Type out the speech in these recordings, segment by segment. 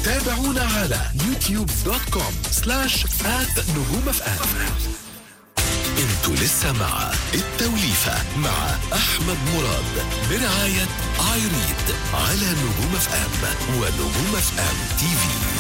تابعونا على يوتيوب دوت كوم سلاش آت نجوم اف ام انتوا لسه مع التوليفة مع أحمد مراد برعاية عايريد على نجوم اف ام ونجوم اف ام تي في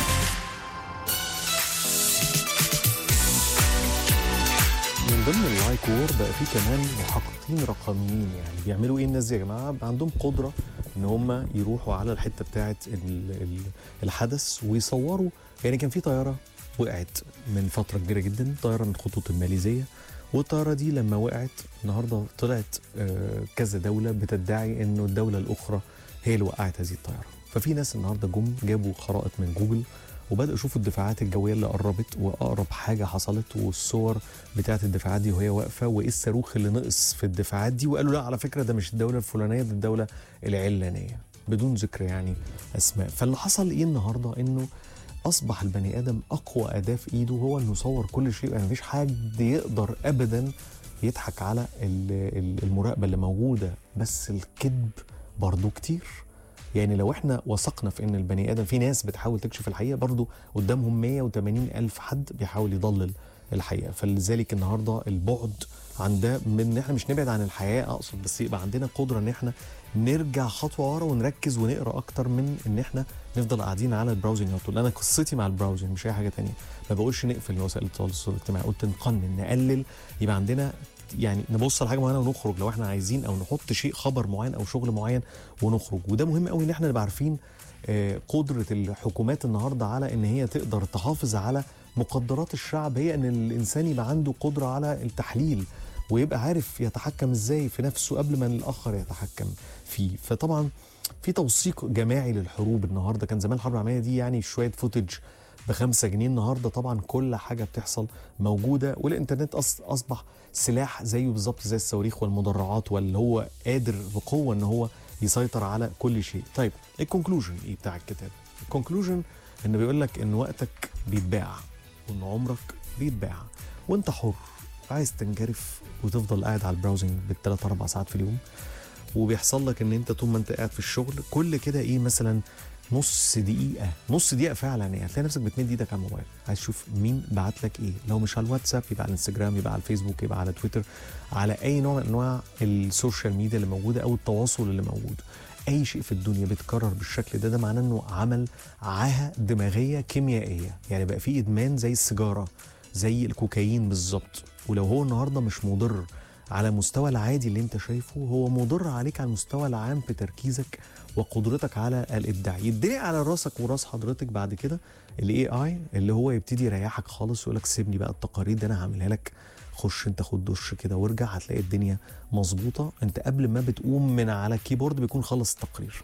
من ضمن اللايك وور بقى في كمان محققين رقميين يعني بيعملوا ايه الناس دي يا جماعه بقى عندهم قدره ان هم يروحوا على الحته بتاعه ال- ال- الحدث ويصوروا يعني كان في طياره وقعت من فتره كبيره جدا طياره من الخطوط الماليزيه والطياره دي لما وقعت النهارده طلعت آه، كذا دوله بتدعي انه الدوله الاخرى هي اللي وقعت هذه الطياره ففي ناس النهارده جم جابوا خرائط من جوجل وبدأوا يشوفوا الدفاعات الجوية اللي قربت وأقرب حاجة حصلت والصور بتاعت الدفاعات دي وهي واقفة وإيه الصاروخ اللي نقص في الدفاعات دي وقالوا لا على فكرة ده مش الدولة الفلانية ده الدولة العلانية بدون ذكر يعني أسماء فاللي حصل إيه النهاردة إنه أصبح البني آدم أقوى أداة في إيده هو إنه يصور كل شيء يعني مفيش حد يقدر أبدا يضحك على ال- ال- المراقبة اللي موجودة بس الكذب برضو كتير يعني لو احنا وثقنا في ان البني ادم في ناس بتحاول تكشف الحقيقه برضو قدامهم 180 الف حد بيحاول يضلل الحقيقه فلذلك النهارده البعد عن ده من ان احنا مش نبعد عن الحياه اقصد بس يبقى عندنا قدره ان احنا نرجع خطوه ورا ونركز ونقرا اكتر من ان احنا نفضل قاعدين على البراوزنج على طول انا قصتي مع البراوزنج مش اي حاجه تانية ما بقولش نقفل وسائل التواصل الاجتماعي قلت نقنن نقلل يبقى عندنا يعني نبص على حاجه معينه ونخرج لو احنا عايزين او نحط شيء خبر معين او شغل معين ونخرج وده مهم قوي ان احنا نبقى عارفين آه، قدره الحكومات النهارده على ان هي تقدر تحافظ على مقدرات الشعب هي ان الانسان يبقى عنده قدره على التحليل ويبقى عارف يتحكم ازاي في نفسه قبل ما الاخر يتحكم فيه فطبعا في توثيق جماعي للحروب النهارده كان زمان الحرب العالميه دي يعني شويه فوتج بخمسة جنيه النهارده طبعا كل حاجه بتحصل موجوده والانترنت أص- اصبح سلاح زيه بالظبط زي الصواريخ والمدرعات واللي هو قادر بقوه ان هو يسيطر على كل شيء. طيب الكونكلوجن ايه بتاع الكتاب؟ الكونكلوجن ان بيقول لك ان وقتك بيتباع وان عمرك بيتباع وانت حر عايز تنجرف وتفضل قاعد على البراوزنج بالثلاث اربع ساعات في اليوم وبيحصل لك ان انت طول ما انت قاعد في الشغل كل كده ايه مثلا نص دقيقة نص دقيقة فعلا يعني هتلاقي نفسك بتمد ايدك على الموبايل عايز تشوف مين بعت لك ايه لو مش على الواتساب يبقى على الانستجرام يبقى على الفيسبوك يبقى على تويتر على اي نوع من انواع السوشيال ميديا اللي موجودة او التواصل اللي موجود اي شيء في الدنيا بيتكرر بالشكل ده ده معناه انه عمل عاهة دماغية كيميائية يعني بقى في ادمان زي السيجارة زي الكوكايين بالظبط ولو هو النهارده مش مضر على المستوى العادي اللي انت شايفه هو مضر عليك على المستوى العام في تركيزك وقدرتك على الابداع يدري على راسك وراس حضرتك بعد كده الاي اي اللي هو يبتدي يريحك خالص ويقول لك سيبني بقى التقارير دي انا هعملها لك خش انت خد دش كده وارجع هتلاقي الدنيا مظبوطه انت قبل ما بتقوم من على الكيبورد بيكون خلص التقرير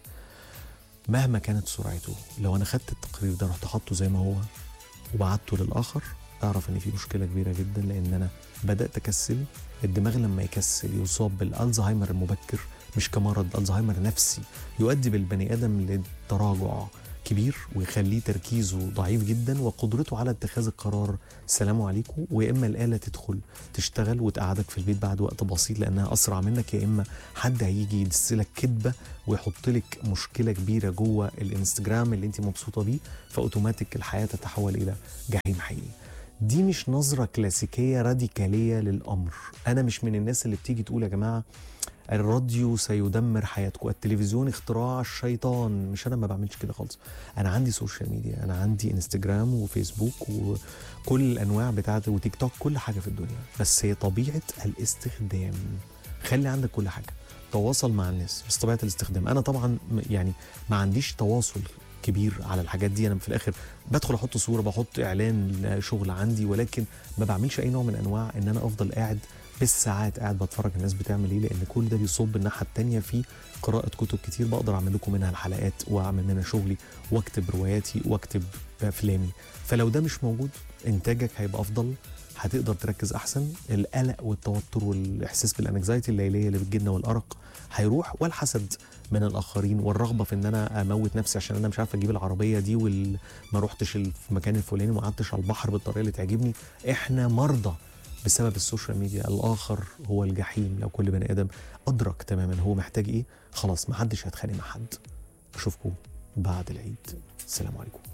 مهما كانت سرعته لو انا خدت التقرير ده رحت حاطه زي ما هو وبعته للاخر اعرف ان في مشكله كبيره جدا لان انا بدات اكسل الدماغ لما يكسل يصاب بالالزهايمر المبكر مش كمرض الزهايمر نفسي يؤدي بالبني ادم لتراجع كبير ويخليه تركيزه ضعيف جدا وقدرته على اتخاذ القرار سلام عليكم ويا اما الاله تدخل تشتغل وتقعدك في البيت بعد وقت بسيط لانها اسرع منك يا اما حد هيجي يدسلك كذبه ويحط لك مشكله كبيره جوه الانستجرام اللي انت مبسوطه بيه فاوتوماتيك الحياه تتحول الى جحيم حقيقي دي مش نظرة كلاسيكية راديكالية للأمر أنا مش من الناس اللي بتيجي تقول يا جماعة الراديو سيدمر حياتكم التلفزيون اختراع الشيطان مش انا ما بعملش كده خالص انا عندي سوشيال ميديا انا عندي انستجرام وفيسبوك وكل الانواع بتاعته وتيك توك كل حاجه في الدنيا بس هي طبيعه الاستخدام خلي عندك كل حاجه تواصل مع الناس بس طبيعه الاستخدام انا طبعا م- يعني ما عنديش تواصل كبير على الحاجات دي انا في الاخر بدخل احط صوره بحط اعلان شغل عندي ولكن ما بعملش اي نوع من انواع ان انا افضل قاعد بالساعات قاعد بتفرج الناس بتعمل ايه لان كل ده بيصب الناحيه التانية في قراءه كتب كتير بقدر اعمل لكم منها الحلقات واعمل منها شغلي واكتب رواياتي واكتب افلامي فلو ده مش موجود انتاجك هيبقى افضل هتقدر تركز احسن القلق والتوتر والاحساس بالانكزايتي الليليه اللي بتجيلنا والارق هيروح والحسد من الاخرين والرغبه في ان انا اموت نفسي عشان انا مش عارف اجيب العربيه دي وما رحتش المكان الفلاني وما قعدتش على البحر بالطريقه اللي تعجبني احنا مرضى بسبب السوشيال ميديا الاخر هو الجحيم لو كل بني ادم ادرك تماما هو محتاج ايه خلاص ما حدش هيتخانق مع حد اشوفكم بعد العيد السلام عليكم